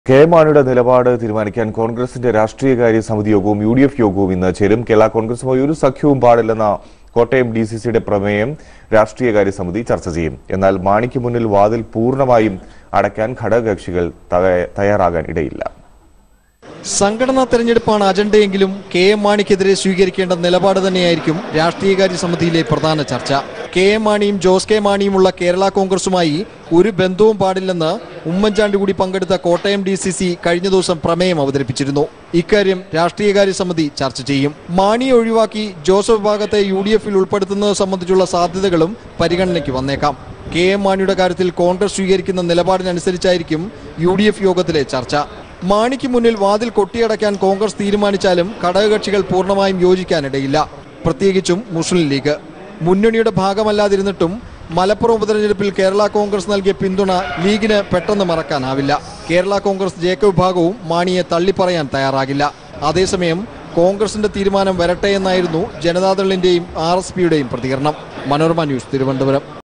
K മാണിയുടെ നിലപാട് തീരുമാനിക്കാൻ കോൺഗ്രസിന്റെ രാഷ്ട്രീയകാര്യ സമിതി യോഗവും യു ഡി എഫ് യോഗവും ഇന്ന് ചേരും കേരള കോൺഗ്രസുമായി ഒരു സഖ്യവും പാടില്ലെന്ന കോട്ടയം ഡി സി സിയുടെ പ്രമേയം രാഷ്ട്രീയകാര്യ സമിതി ചർച്ച ചെയ്യും എന്നാൽ മാണിക്ക് മുന്നിൽ വാതിൽ പൂർണ്ണമായും അടയ്ക്കാൻ ഘടകകക്ഷികൾ തയ്യ- തയ്യാറാകാൻ ഇടയില്ല സംഘടനാ തെരഞ്ഞെടുപ്പാണ് അജണ്ടയെങ്കിലും കെ എം മാണിക്കെതിരെ സ്വീകരിക്കേണ്ട നിലപാട് തന്നെയായിരിക്കും രാഷ്ട്രീയകാര്യ സമിതിയിലെ പ്രധാന ചർച്ച കെ എം മാണിയും ജോസ് കെ മാണിയുമുള്ള കേരള കോൺഗ്രസുമായി ഒരു ബന്ധവും പാടില്ലെന്ന് ഉമ്മൻചാണ്ടി കൂടി പങ്കെടുത്ത കോട്ടയം ഡി സി സി കഴിഞ്ഞ ദിവസം പ്രമേയം അവതരിപ്പിച്ചിരുന്നു ഇക്കാര്യം രാഷ്ട്രീയകാര്യ സമിതി ചർച്ച ചെയ്യും മാണിയെ ഒഴിവാക്കി ജോസഫ് വിഭാഗത്തെ യു ഡി എഫിൽ ഉൾപ്പെടുത്തുന്നത് സംബന്ധിച്ചുള്ള സാധ്യതകളും പരിഗണനയ്ക്ക് വന്നേക്കാം കെ എം മാണിയുടെ കാര്യത്തിൽ കോൺഗ്രസ് സ്വീകരിക്കുന്ന നിലപാടിനനുസരിച്ചായിരിക്കും യു ഡി എഫ് യോഗത്തിലെ ചർച്ച മാണിക്ക് മുന്നിൽ വാതിൽ കൊട്ടിയടയ്ക്കാൻ കോൺഗ്രസ് തീരുമാനിച്ചാലും ഘടകകക്ഷികൾ പൂർണ്ണമായും യോജിക്കാനിടയില്ല പ്രത്യേകിച്ചും മുസ്ലിം ലീഗ് മുന്നണിയുടെ ഭാഗമല്ലാതിരുന്നിട്ടും മലപ്പുറം ഉപതെരഞ്ഞെടുപ്പിൽ കേരള കോൺഗ്രസ് നൽകിയ പിന്തുണ ലീഗിന് പെട്ടെന്ന് മറക്കാനാവില്ല കേരള കോൺഗ്രസ് ജേക്കബ് വിഭാഗവും മാണിയെ തള്ളിപ്പറയാൻ തയ്യാറാകില്ല അതേസമയം കോൺഗ്രസിന്റെ തീരുമാനം വരട്ടെ എന്നായിരുന്നു ജനതാദളിന്റെയും ആർ എസ് പിയുടെയും പ്രതികരണം മനോരമ ന്യൂസ് തിരുവനന്തപുരം